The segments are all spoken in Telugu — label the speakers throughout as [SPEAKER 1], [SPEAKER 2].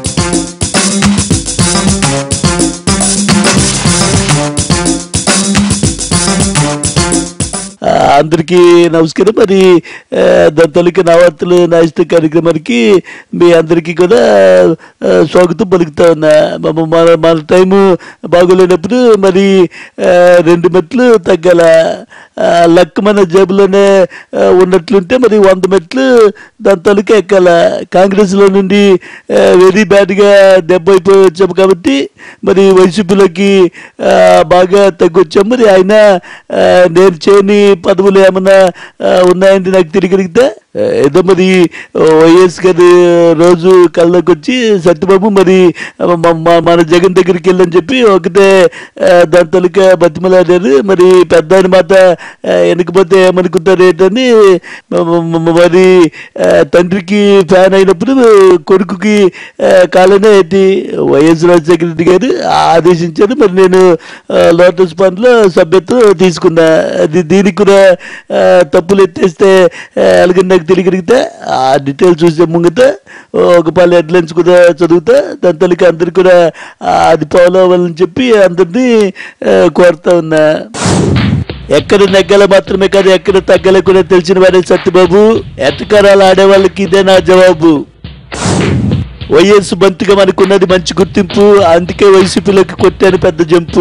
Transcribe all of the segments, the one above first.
[SPEAKER 1] ఆ, అందరికీ నమస్కారం మరి ఆ, దాని తొలికి నవరాత్రులు నా ఇష్ట కార్యక్రమానికి మీ అందరికీ కూడా ఆ, స్వాగతం పలుకుతా ఉన్నా మన మన మన టైము బాగోలేనప్పుడు మరి ఆ, రెండు మెట్లు తగ్గాల ఆ, లక్ మన జేబులోనే ఆ, ఉన్నట్లుంటే మరి వంద మెట్లు దాని తొలికి ఎక్కాల కాంగ్రెస్లో నుండి వెరీ బ్యాడ్గా దెబ్బ అయిపోయి వచ్చాము కాబట్టి మరి వైసీపీలోకి ఆ, బాగా తగ్గొచ్చాము మరి ఆయన ఆ, నేను చేయని పదవులు ఏమన్నా ఆ, ఉన్నాయండి నాకు తిరిగి అడిగితే ఆ, ఏదో మరి వైఎస్ గారు రోజు కళ్ళకి వచ్చి సత్యబాబు మరి మ- మ- మన జగన్ దగ్గరికి వెళ్ళని చెప్పి ఒకటే ఆ, దాని తొలిక బతిమలాడారు మరి పెద్ద ఆయన మాట ఆ, వెనకపోతే ఏమనుకుంటారు ఏంటని మ- మ- మ- మరి ఆ, తండ్రికి ఫ్యాన్ అయినప్పుడు కొడుకుకి ఆ, కాలనే ఏంటి వైఎస్ రాజశేఖర రెడ్డి గారు ఆదేశించారు మరి నేను ఆ, లోటస్ పండ్లో సభ్యత్వం తీసుకున్నా అది దీనికి కూడా ఆ, తప్పులు ఎత్తేస్తే ఆ, ఎలాగని నాకు తెలియగలిగితే ఆ డీటెయిల్స్ చూసే ముంగట ఒక పాలు హెడ్లైన్స్ కూడా చదువుతా దాని తల్లికి అందరికి కూడా ఆ, అది ఫాలో అవ్వాలని చెప్పి అందరినీ ఆ, కోరుతా ఉన్నా ఎక్కడ నెగ్గల మాత్రమే కాదు ఎక్కడ తగ్గల కూడా తెలిసిన వారే సత్యబాబు ఎట్టకారాలు ఆడే వాళ్ళకి ఇదే నా జవాబు వైఎస్ బంతిగా మనకున్నది మంచి గుర్తింపు అందుకే వైసీపీలోకి కొట్టాను పెద్ద జంపు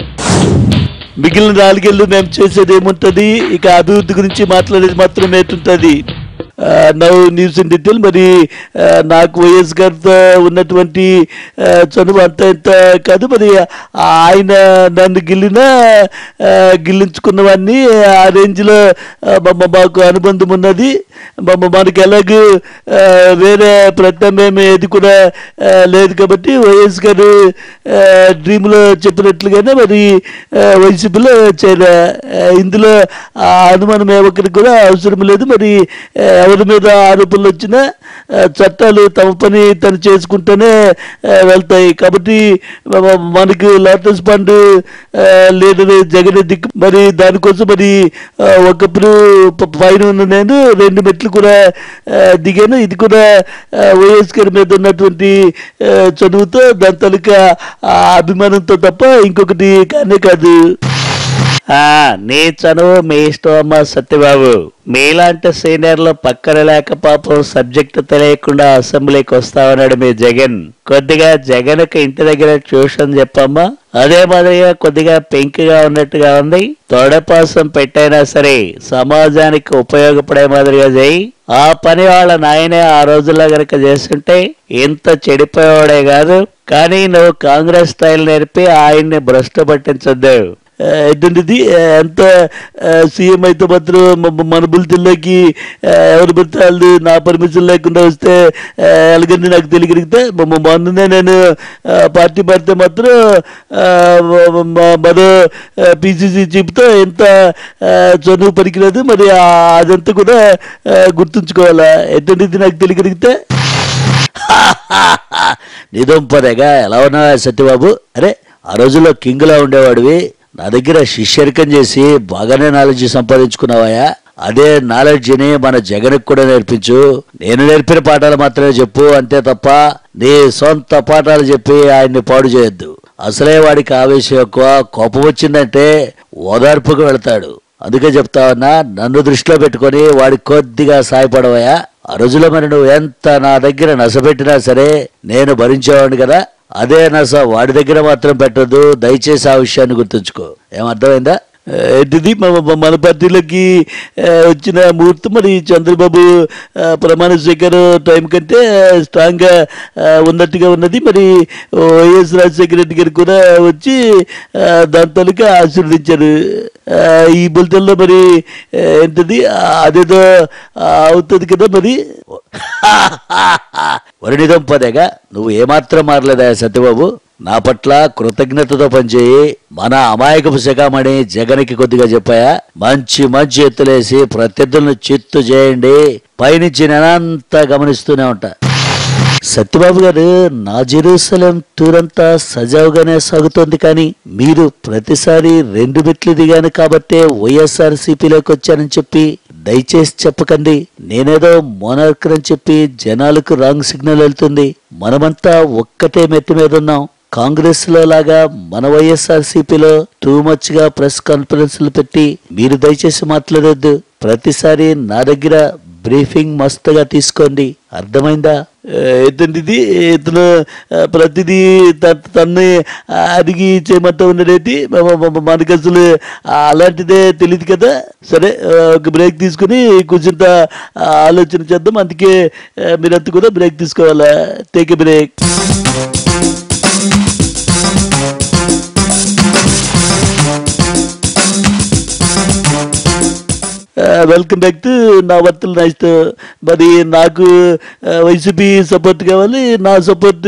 [SPEAKER 1] మిగిలిన నాలుగేళ్ళు మేము చేసేది ఏముంటది ఇక అభివృద్ధి గురించి మాట్లాడేది మాత్రం ఏటుంటది నవ్ న్యూస్ ఇన్ డీటెయిల్ మరి ఆ, నాకు వైఎస్ గారితో ఉన్నటువంటి ఆ, చనువు అంత ఇంత కాదు మరి ఆయన నన్ను గిల్లినా ఆ, గిల్లించుకున్నవాడిని ఆ రేంజ్లో ఆ, మమ్మ మాకు అనుబంధం ఉన్నది మమ్మ మనకి ఎలాగూ ఆ, వేరే ప్రత్యామ్నాయం ఏది కూడా ఆ, లేదు కాబట్టి వైఎస్ గారు ఆ, డ్రీమ్లో చెప్పినట్లుగానే మరి ఆ, వైసీపీలో చేరా ఆ, ఇందులో ఆ అనుమానం ఏ ఒక్కరికి కూడా అవసరం లేదు మరి ఆ, ఎవరి మీద ఆరోపణలు వచ్చినా ఆ, చట్టాలు తమ పని తను చేసుకుంటూనే ఆ, వెళ్తాయి కాబట్టి మ- మ- మనకు లోటస్ ఫండ్ ఆ, లీడర్ జగన్ దిక్కు మరి దానికోసం మరి ఆ, ఒకప్పుడు ప- పైన ఉన్న నేను రెండు మెట్లు కూడా ఆ, దిగాను ఇది కూడా ఆ, వైఎస్ గారి మీద ఉన్నటువంటి ఆ, చదువుతో దాని తాలూకా ఆ అభిమానంతో తప్ప ఇంకొకటి కానే కాదు
[SPEAKER 2] ఆ, నీ చనువు మీ ఇష్టం అమ్మా సత్యబాబు మీలాంటి సీనియర్లు పక్కన లేక పాపం సబ్జెక్ట్ తెలియకుండా అసెంబ్లీకి వస్తామన్నాడు మీ జగన్ కొద్దిగా జగన్కి ఇంటి దగ్గర ట్యూషన్ చెప్పమ్మా అదే మాదిరిగా కొద్దిగా పెంకిగా ఉన్నట్టుగా ఉంది తొడపాసం పెట్టైనా సరే సమాజానికి ఉపయోగపడే మాదిరిగా చేయి ఆ పని వాళ్ళ నాయనే ఆ రోజుల్లో గనక చేస్తుంటే ఇంత చెడిపోయేవాడే కాదు కానీ నువ్వు కాంగ్రెస్ స్టైల్ నేర్పి ఆయన్ని భ్రష్టు పట్టించొద్దు
[SPEAKER 1] ఆ, ఏంటంటే ఆ, ఎంత ఆ, సీఎం అయితే మాత్రం మ- మన బుల్తిల్లోకి ఆ, ఎవరు పడితే వాళ్ళు నా పర్మిషన్ లేకుండా వస్తే ఆ, ఎలాగని నాకు తెలియగలిగితే మ- మొన్ననే నేను ఆ, పార్టీ మారితే మాత్రం ఆ, మ- మ- మరో పిసిసి చీఫ్తో ఎంత ఆ, చదువు పనికిరాదు మరి ఆ- అదంతా కూడా ఆ, గుర్తుంచుకోవాలా ఏంటంటే నాకు తెలియగలిగితే నిజం పదేగా ఎలా ఉన్నావా సత్యబాబు అరే ఆ రోజుల్లో కింగ్లా ఉండేవాడివి నా దగ్గర శిష్యరికం చేసి బాగానే నాలెడ్జ్ సంపాదించుకున్నావాయా అదే నాలెడ్జ్ని మన జగన్కి కూడా నేర్పించు నేను నేర్పిన పాఠాలు మాత్రమే చెప్పు అంతే తప్ప నీ సొంత పాఠాలు చెప్పి ఆయన్ని పాడు చేయొద్దు అసలే వాడికి ఆవేశం ఎక్కువ కోపం వచ్చిందంటే ఓదార్పుకు వెళ్తాడు అందుకే చెప్తా ఉన్నా నన్ను దృష్టిలో పెట్టుకొని వాడికి కొద్దిగా సాయపడవయా ఆ రోజులో మరి నువ్వు ఎంత నా దగ్గర నసపెట్టినా సరే నేను భరించేవాడిని కదా అదే నస వాడి దగ్గర మాత్రం పెట్టొద్దు దయచేసి ఆ విషయాన్ని గుర్తుంచుకో ఏమర్థమైందా ఆ, ఏంటిది మన మన- మన పార్టీలోకి ఆ, వచ్చిన ముహూర్తం మరి చంద్రబాబు ఆ, ప్రమాణ స్వీకారం టైం కంటే స్ట్రాంగ్గా ఆ, ఉన్నట్టుగా ఉన్నది మరి వైఎస్ రాజశేఖర రెడ్డి గారు కూడా వచ్చి ఆ, దాని తాలూకా ఆశీర్వదించారు ఆ, ఈ బులెటిన్లో మరి ఆ, ఏంటది ఆ, అదేదో ఆ, అవుతుంది కదా మరి వరుణిదం పదేగా నువ్వు ఏమాత్రం మారలేదా సత్యబాబు నా పట్ల కృతజ్ఞతతో పనిచేయి మన అమాయకపు శిఖామణి జగన్కి కొద్దిగా చెప్పాయా మంచి మంచి ఎత్తులేసి ప్రత్యర్థులను చిత్తు చేయండి పైనుంచి నేనంతా గమనిస్తూనే ఉంటా సత్యబాబు గారు నా జెరూసలం టూర్ అంతా సజావుగానే సాగుతోంది కానీ మీరు ప్రతిసారి రెండు మెట్లు దిగాను కాబట్టే వైఎస్ఆర్ సిపిలోకి వచ్చానని చెప్పి దయచేసి చెప్పకండి నేనేదో మోనార్క్ అని చెప్పి జనాలకు రాంగ్ సిగ్నల్ వెళ్తుంది మనమంతా ఒక్కటే మెట్టు మీద ఉన్నాం కాంగ్రెస్ లో లాగా మన వైఎస్ఆర్ సిపిలో టూ మచ్ గా ప్రెస్ కాన్ఫరెన్స్లు పెట్టి మీరు దయచేసి మాట్లాడొద్దు ప్రతిసారి నా దగ్గర బ్రీఫింగ్ మస్తుగా తీసుకోండి అర్థమైందా ఏంటండి ఇది ఇతను ఆ, ప్రతిదీ త- తన్ని అడిగి చేయమంటూ ఉన్నాడేంటి మ- మ- మ- మనకి అసలు అలాంటిదే తెలియదు కదా సరే ఆ, ఒక బ్రేక్ తీసుకుని కొంచెంత ఆ, ఆలోచన చేద్దాం అందుకే ఆ, మీరంతా కూడా బ్రేక్ తీసుకోవాలా take a break welcome back to నా వర్తలు నెక్స్ట్ మరి నాకు ఆ, వైసీపీ సపోర్ట్ కావాలి నా సపోర్ట్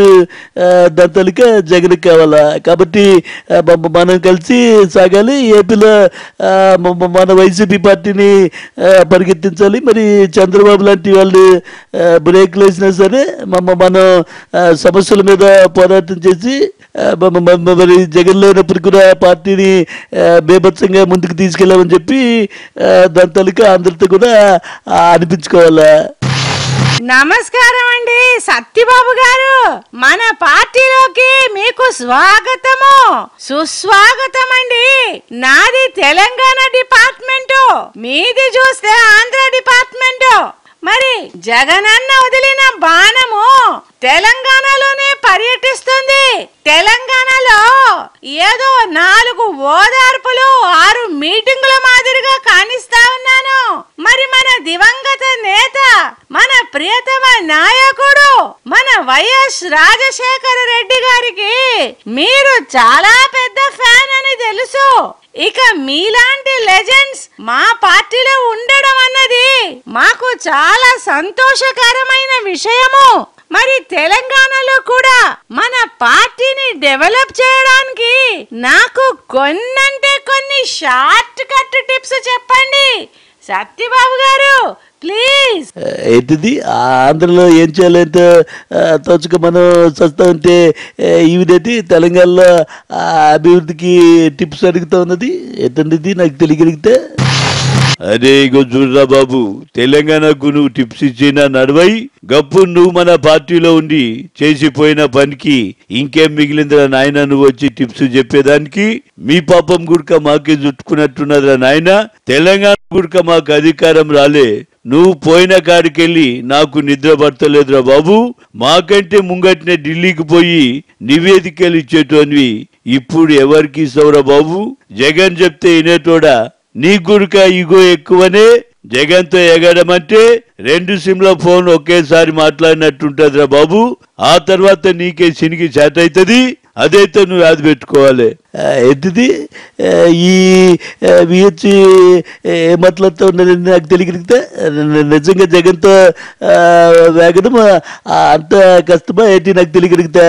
[SPEAKER 1] దంతలిక జగన్ కావాలా కాబట్టి ఆ, మ- మనం కలిసి సాగాలి ఏపీలో ఆ, మ- మ- మన వైసీపీ పార్టీని ఆ, పరిగెత్తించాలి మరి చంద్రబాబు లాంటి వాళ్ళు ఆ, బ్రేక్లు వేసినా సరే మ- మనం ఆ, సమస్యల మీద పోరాటం చేసి ఆ, మ- మ- మ- మరి జగన్ లేనప్పుడు కూడా పార్టీని ఆ, బేభత్సంగా ముందుకు తీసుకెళ్ళామని చెప్పి ఆ, దాని తాలూకా అందరితో కూడా ఆ, అనిపించుకోవాలా
[SPEAKER 3] నమస్కారం అండి సత్యబాబు గారు మన పార్టీలోకి మీకు స్వాగతము సుస్వాగతం అండి నాది తెలంగాణ డిపార్ట్మెంట్ మీది చూస్తే ఆంధ్ర డిపార్ట్మెంట్ మరి జగనన్న వదిలిన బాణము తెలంగాణలోనే పర్యటిస్తుంది తెలంగాణలో ఏదో నాలుగు ఓదార్పులు ఆరు మీటింగుల మాదిరిగా కానిస్తా ఉన్నాను మరి మన దివంగత నేత మన ప్రియతమ నాయకుడు మన వైఎస్ రాజశేఖర రెడ్డి గారికి మీరు చాలా పెద్ద ఫ్యాన్ అని తెలుసు ఇక మీలాంటి లెజెండ్స్ మా పార్టీలో ఉండడం అన్నది మాకు చాలా సంతోషకరమైన విషయము మరి తెలంగాణలో కూడా మన పార్టీని డెవలప్ చేయడానికి నాకు కొన్నంటే కొన్ని షార్ట్ కట్ టిప్స్ చెప్పండి సత్యబాబు గారు ప్లీజ్
[SPEAKER 1] ఆ, ఏంటిది ఆ ఆంధ్రలో ఏం చేయాలంటే తోచుక మనం చస్తా ఉంటే ఆ, ఈవిడేంటి తెలంగాణలో ఆ అభివృద్ధికి టిప్స్ అడుగుతా ఉన్నది ఏంటండి ఇది నాకు తెలియగలిగితే అరే ఇగో చూడరా బాబు తెలంగాణకు నువ్వు టిప్స్ ఇచ్చిన నడవై గప్పు నువ్వు మన పార్టీలో ఉండి చేసిపోయిన పనికి ఇంకేం మిగిలిందిరా నాయన నువ్వు వచ్చి టిప్స్ చెప్పేదానికి మీ పాపం గుడక మాకే చుట్టుకున్నట్టున్నదిరా నాయన తెలంగాణ గుడక మాకు అధికారం రాలే నువ్వు పోయిన కాడికెళ్ళి నాకు నిద్ర పడతలేదురా బాబు మాకంటే ముంగట్నే ఢిల్లీకి పోయి నివేదికలు ఇచ్చేటోనివి ఇప్పుడు ఎవరికి ఇస్తావురా బాబు జగన్ చెప్తే వినేటోడా నీ గురిక ఇగో ఎక్కువనే జగన్తో ఎగడమంటే రెండు సిమ్ల ఫోన్ ఒకేసారి మాట్లాడినట్టుంటదిరా బాబు ఆ తర్వాత నీకే సినికి చేత అవుతుంది అదైతే నువ్వు యాద పెట్టుకోవాలి ఎద్దుది ఈ విహెచ్ ఏ మాట్లాడుతూ ఉన్నది నాకు తెలియగలిగితే నిజంగా జగన్తో ఆ, వేగడం ఆ, అంత కష్టమా ఏంటి నాకు తెలియగలిగితే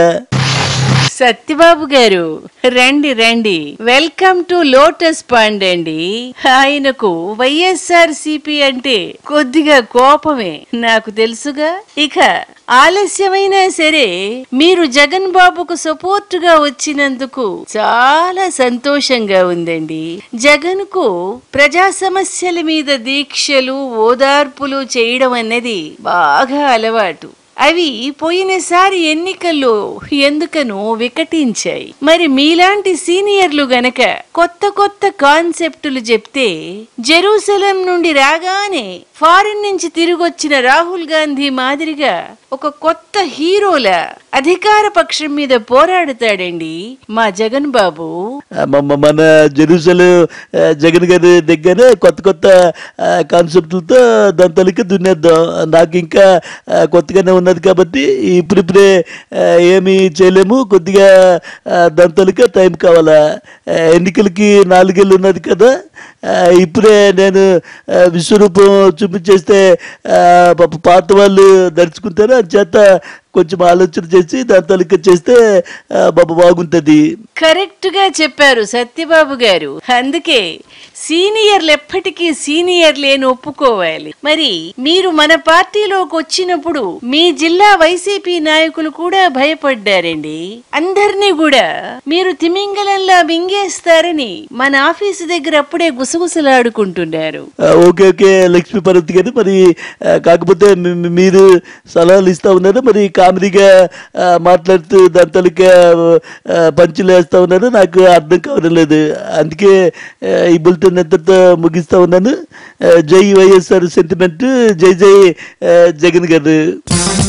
[SPEAKER 3] సత్యబాబు గారు రండి రండి వెల్కమ్ టు లోటస్ పాండ్ అండి ఆయనకు వైఎస్ఆర్ సిపి అంటే కొద్దిగా కోపమే నాకు తెలుసుగా ఇక ఆలస్యమైనా సరే మీరు జగన్ బాబుకు సపోర్ట్ గా వచ్చినందుకు చాలా సంతోషంగా ఉందండి జగన్ కు ప్రజా సమస్యల మీద దీక్షలు ఓదార్పులు చేయడం అనేది బాగా అలవాటు అవి పోయినసారి ఎన్నికల్లో ఎందుకనో వికటించాయి మరి మీలాంటి సీనియర్లు గనక కొత్త కొత్త కాన్సెప్టులు చెప్తే జెరూసలం నుండి రాగానే ఫారిన్ నుంచి తిరిగొచ్చిన రాహుల్ గాంధీ మాదిరిగా ఒక కొత్త హీరోల అధికార పక్షం మీద పోరాడుతాడండి మా జగన్ బాబు
[SPEAKER 1] ఆ, మ- మ- మన జెరూసలం ఆ, జగన్ గారి దగ్గర కొత్త కొత్త ఆ, కాన్సెప్ట్లతో దాని తలకి దున్నేద్దాం నాకు ఇంకా ఆ, కొత్తగానే ఉన్నది కాబట్టి ఇప్పుడిప్పుడే ఆ, ఏమీ చేయలేము కొద్దిగా ఆ, దాని తలక టైం కావాలా ఆ, ఎన్నికలకి నాలుగేళ్ళు ఉన్నది కదా ఆ, ఇప్పుడే నేను ఆ, విశ్వరూపం చూపించేస్తే ఆ, పాప పాత వాళ్ళు నడుచుకుంటారు అని చేత కొంచెం ఆలోచన చేసి దాని తలక చేస్తే ఆ, బాబా బాగుంటుంది
[SPEAKER 3] కరెక్ట్ గా చెప్పారు సత్యబాబు గారు అందుకే సీనియర్లు ఎప్పటికీ సీనియర్లే అని ఒప్పుకోవాలి మరి మీరు మన పార్టీలోకి వచ్చినప్పుడు మీ జిల్లా వైసీపీ నాయకులు కూడా భయపడ్డారండి అందరినీ కూడా మీరు తిమింగలంలా మింగేస్తారని మన ఆఫీసు దగ్గర అప్పుడే గుసగుసలాడుకుంటున్నారు
[SPEAKER 1] ఆ, ఓకే ఓకే లక్ష్మీ పార్వతి గారు మరి ఆ, కాకపోతే మీ- మీ- మీరు సలహాలు ఇస్తా ఉన్నారు మరి కామెడీగా ఆ, మాట్లాడుతూ దాని తలక పంచులు వేస్తా ఉన్నారు నాకు అర్థం కావడం లేదు అందుకే ఆ, ఈ బులెటిన్ ఎంతతో ముగిస్తా ఉన్నాను ఆ, జై వైఎస్ఆర్ సెంటిమెంట్ జై జై ఆ, జగన్ గారు